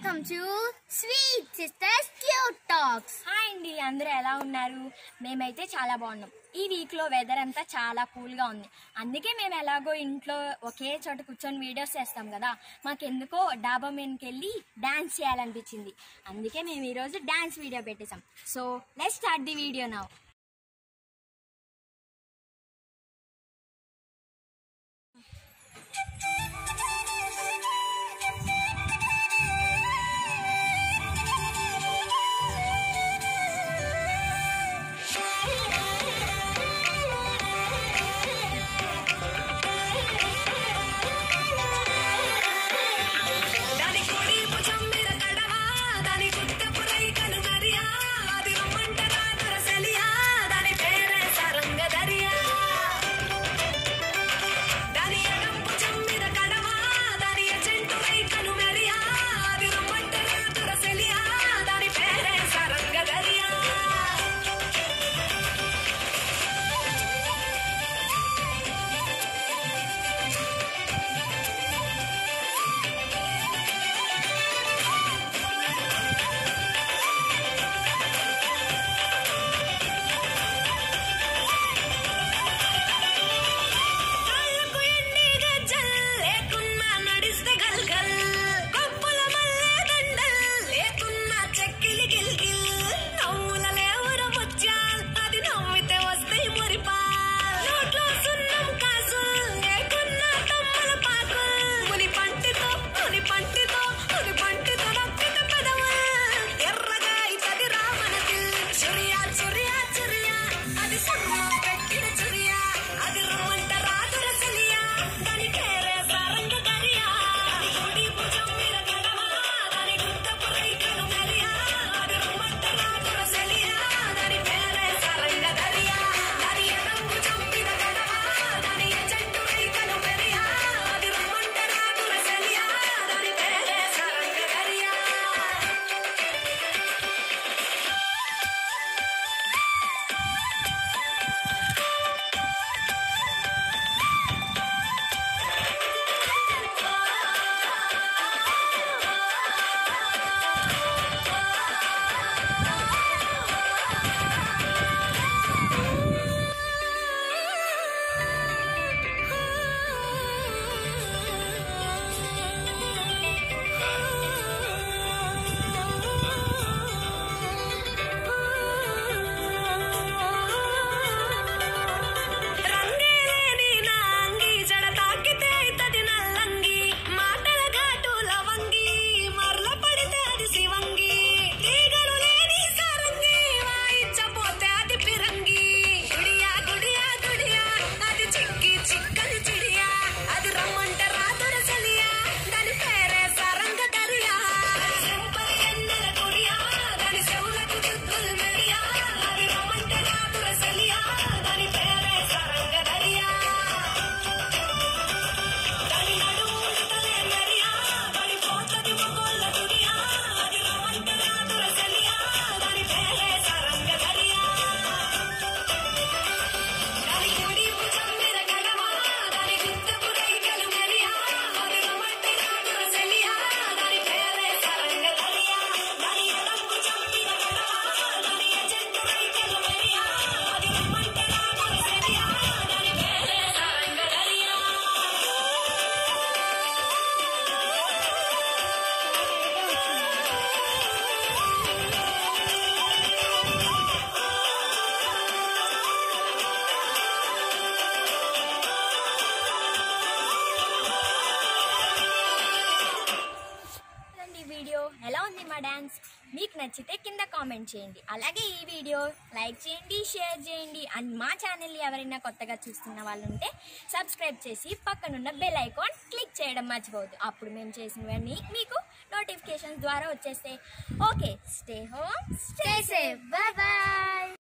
welcome to sweet sisters cute talks hi అండి అందరూ ఎలా ఉన్నారు మేమైతే చాలా బాగున్నాం ఈ వీక్లో వెదర్ అంతా చాలా కూల్గా ఉంది అందుకే మేము ఎలాగో ఇంట్లో ఒకే చోట కూర్చొని వీడియోస్ చేస్తాం కదా మాకెందుకో డాబా మీదకి వెళ్ళి డాన్స్ చేయాలనిపించింది అందుకే మేము ఈరోజు డాన్స్ వీడియో పెట్టేసాం so let start the video now దాని కొడి భుజం మీద కడవా దాని గుత్తపు రైకలు నరియా అది రమ్మంటరా దొరసలియా దాని పేరే సరంగ దరియా దాని ఎడం భుజం మీద కడవా దాని ఎజెంటు రైకలు నరియా అది రమ్మంటరా దొరసలియా దాని పేరే సరంగ దరియా కళ్ళకు ఎండి గజ్జల్ లేకున్నా నడిస్తే గల్గల్ కొప్పుల మల్లె దండల్ లేకున్నా చెక్కిలి గిల్గిల్ నవ్వుల లేవుర ముత్యాల్ అది నవ్వితే వస్తాయి మురిపాల్ నోట్లో సున్నం కాసుల్ లేకున్నా తమ్మల పాకుల్ ముని పంటితో ముని పంటితో ముని పంటితో నొక్కిత పెదవుల్ ఎర్రగా ఇతది రామనది చురియా చురియా చురియా అది సన్నం పెట్టిన చురియా అది రమ్మంట రాదుర చెలియా దాని పేరే సారంగ గరియా దాని గుడి భుజం మీద గడవా దాని గుత్తపు రైకలు మెరియా అది రమ్మంట రాదుర చెలియా దాని పేరే సారంగ గరియా దాని ఎడం భుజం మీద గడవా దాని ఎజెంటు రైకలు మెరియా అది రమ్మంట రాదుర చెలియా దాని పేరే సారంగ గరియా రంగేలేని నా అంగి జడ తాకితే అయితది నల్లంగి మాటల ఘాటు లవంగి మరల పడితే అది శివంగి తీగలు లేని సారంగి వాయించపోతే అది పిరంగి గుడియా గుడియా గుడియా అది చిక్కి చిక్కని చిడియా అది రమ్మంట రాదుర చలియా దాని పేరే సరంగ దరియా చెంపరి ఎన్నెల గుడియా దాని చెవులకు చుద్దులు మెరియా అది రమ్మంట రాదుర చలియా దాని పేరే సరంగ దరియా దాని నడుములు తలే మెరియా పడిపోతది మగోళ్ళ దునియా అది రమ్మంట రాదుర చలియా దాని పేరే సరంగ దరియా దాని కుడి భుజం మీద గడవా దాని గుత్తపు రైకలు మెరియా అది రమ్మంట రాదుర చలియా దాని పేరే సరంగ దరియా దాని ఎడం భుజం మీద గడవా దాని ఎజెంటు రైకలు మెరియా అది రమ్మంట రాదుర చలియా దాని పేరే సరంగ దరియా ఈ వీడియో ఎలా ఉంది మా డాన్స్ మీకు నచ్చితే కింద కామెంట్ చేయండి అలాగే ఈ వీడియో లైక్ చేయండి షేర్ చేయండి అండ్ మా ఛానల్ ఎవరైనా కొత్తగా చూస్తున్న వాళ్ళు ఉంటే సబ్స్క్రైబ్ చేసి పక్కనున్న బెల్ ఐకాన్ క్లిక్ చేయడం మర్చిపోవద్దు అప్పుడు మేము చేసినవన్నీ మీకు నోటిఫికేషన్స్ ద్వారా వచ్చేస్తాయి okay stay home stay safe bye by